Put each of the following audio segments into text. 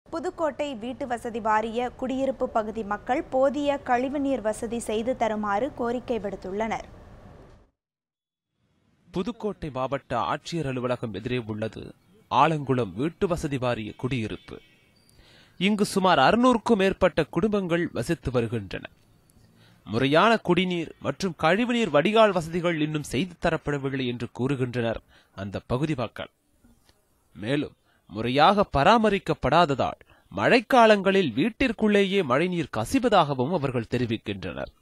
புதுக்கோட்டை வீட்டு வசதி வாரிய குடியிருப்பு பகுதி மக்கள் போதிய கழிவுநீர் வசதி செய்து தருமாறு கோரிக்கை விடுத்துள்ளனர் புதுக்கோட்டை மாவட்ட ஆட்சியர் அலுவலகம் எதிரே உள்ளது ஆலங்குளம் வீட்டு வசதி வாரிய குடியிருப்பு இங்கு சுமார் அறுநூறுக்கும் மேற்பட்ட குடும்பங்கள் வசித்து வருகின்றன முறையான குடிநீர் மற்றும் கழிவுநீர் வடிகால் வசதிகள் இன்னும் செய்து தரப்படவில்லை என்று கூறுகின்றனர் அந்த பகுதி மக்கள் மேலும் முறையாக பராமரிக்கப்படாததால் மழைக்காலங்களில் வீட்டிற்குள்ளேயே மழைநீர் கசிவதாகவும் அவர்கள் தெரிவிக்கின்றனர்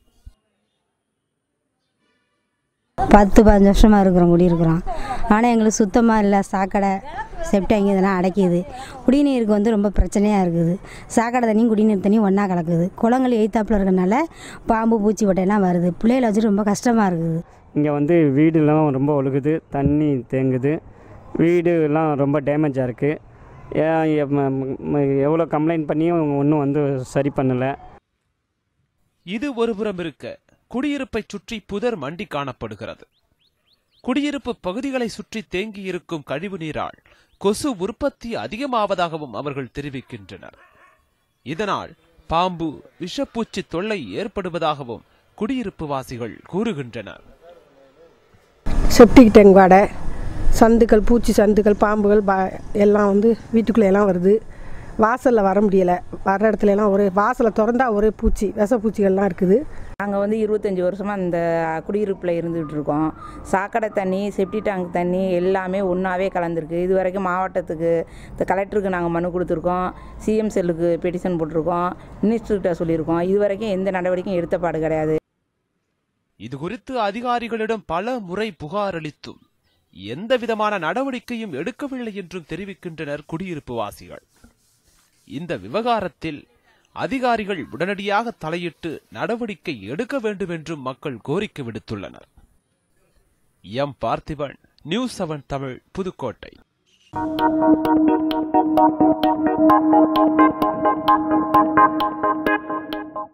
பத்து பதினஞ்சு வருஷமாக இருக்கிறோம் குடியிருக்கிறோம் ஆனால் எங்களுக்கு சுத்தமாக இல்லை சாக்கடை செப்டேங்க் இதெல்லாம் அடைக்கிது குடிநீருக்கு வந்து ரொம்ப பிரச்சனையாக இருக்குது சாக்கடை தண்ணியும் குடிநீர் தண்ணியும் ஒன்றா கலக்குது குளங்கள் எய்த்தாப்பில் இருக்கறனால பாம்பு பூச்சி வட்டையெல்லாம் வருது பிள்ளைகளை வச்சுட்டு ரொம்ப கஷ்டமாக இருக்குது இங்கே வந்து வீடுலாம் ரொம்ப ஒழுகுது தண்ணி தேங்குது வீடு எல்லாம் ரொம்ப டேமேஜாக இருக்குது எவ்வளோ கம்ப்ளைண்ட் பண்ணியும் ஒன்றும் வந்து சரி பண்ணலை இது ஒருபுறம் இருக்க குடியிருப்பை சுற்றி புதர் மண்டி காணப்படுகிறது குடியிருப்பு பகுதிகளை சுற்றி தேங்கியிருக்கும் கழிவு நீரால் கொசு உற்பத்தி அதிகமாவதாகவும் அவர்கள் தெரிவிக்கின்றனர் இதனால் பாம்பு விஷப்பூச்சி தொல்லை ஏற்படுவதாகவும் குடியிருப்பு வாசிகள் கூறுகின்றனர் செப்டிக் டேங்க் வாடை சந்துக்கள் பூச்சி சந்துக்கள் பாம்புகள் ப எல்லாம் வந்து வீட்டுக்குள்ளே எல்லாம் வருது வாசலில் வர முடியலை வர்ற இடத்துல எல்லாம் ஒரே வாசலை திறந்தா ஒரே பூச்சி விஷப்பூச்சிகள்லாம் இருக்குது நாங்கள் வந்து இருபத்தஞ்சி வருஷமாக இந்த குடியிருப்பில் இருந்துகிட்டு இருக்கோம் சாக்கடை தண்ணி செப்டி டேங்க் தண்ணி எல்லாமே ஒன்றாவே கலந்துருக்கு இது வரைக்கும் மாவட்டத்துக்கு இந்த கலெக்டருக்கு நாங்கள் மனு கொடுத்துருக்கோம் சிஎம் செல்லுக்கு பெட்டிஷன் போட்டிருக்கோம் மினிஸ்டர்கிட்ட சொல்லியிருக்கோம் இது வரைக்கும் எந்த நடவடிக்கையும் எடுத்தப்பாடு கிடையாது இது குறித்து அதிகாரிகளிடம் பல முறை புகார் அளித்தும் எந்த விதமான நடவடிக்கையும் எடுக்கவில்லை என்றும் தெரிவிக்கின்றனர் குடியிருப்பு வாசிகள் இந்த விவகாரத்தில் அதிகாரிகள் உடனடியாக தலையிட்டு நடவடிக்கை எடுக்க வேண்டும் என்றும் மக்கள் கோரிக்கை விடுத்துள்ளனர் M Parthiban news seven Tamil Pudukkottai